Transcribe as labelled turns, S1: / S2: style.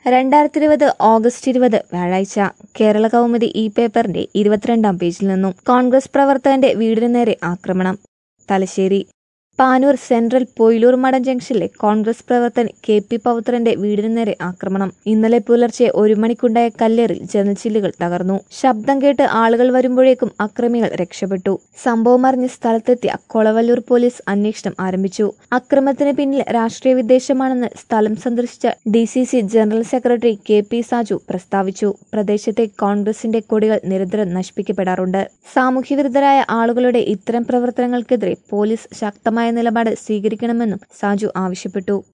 S1: രണ്ടായിരത്തി ഇരുപത് ഓഗസ്റ്റ് ഇരുപത് വ്യാഴാഴ്ച കേരള കൗമുദി ഇ പേപ്പറിന്റെ ഇരുപത്തിരണ്ടാം പേജിൽ നിന്നും കോൺഗ്രസ് പ്രവർത്തകന്റെ വീടിനു നേരെ ആക്രമണം തലശ്ശേരി പാനൂർ സെൻട്രൽ പൊയിലൂർ മഠം ജംഗ്ഷനിലെ കോൺഗ്രസ് പ്രവർത്തകൻ കെ പി പൗത്രന്റെ വീടിനു നേരെ ആക്രമണം ഇന്നലെ പുലർച്ചെ ഒരു മണിക്കുണ്ടായ കല്ലേറിൽ ജനച്ചില്ലുകൾ തകർന്നു ശബ്ദം കേട്ട് ആളുകൾ വരുമ്പോഴേക്കും അക്രമികൾ രക്ഷപ്പെട്ടു സംഭവം അറിഞ്ഞ് സ്ഥലത്തെത്തിയ കൊളവല്ലൂർ പോലീസ് അന്വേഷണം ആരംഭിച്ചു അക്രമത്തിന് പിന്നിൽ രാഷ്ട്രീയ വിദ്വേഷമാണെന്ന് സ്ഥലം സന്ദർശിച്ച D C C general secretary K P Saju പ്രസ്താവിച്ചു പ്രദേശത്തെ കോൺഗ്രസിന്റെ കൊടികൾ നിരന്തരം നശിപ്പിക്കപ്പെടാറുണ്ട് സാമൂഹ്യവിരുദ്ധരായ ആളുകളുടെ ഇത്തരം പ്രവർത്തനങ്ങൾക്കെതിരെ പോലീസ് ശക്തമായ നിലപാട് സ്വീകരിക്കണമെന്നും സാജു ആവശ്യപ്പെട്ടു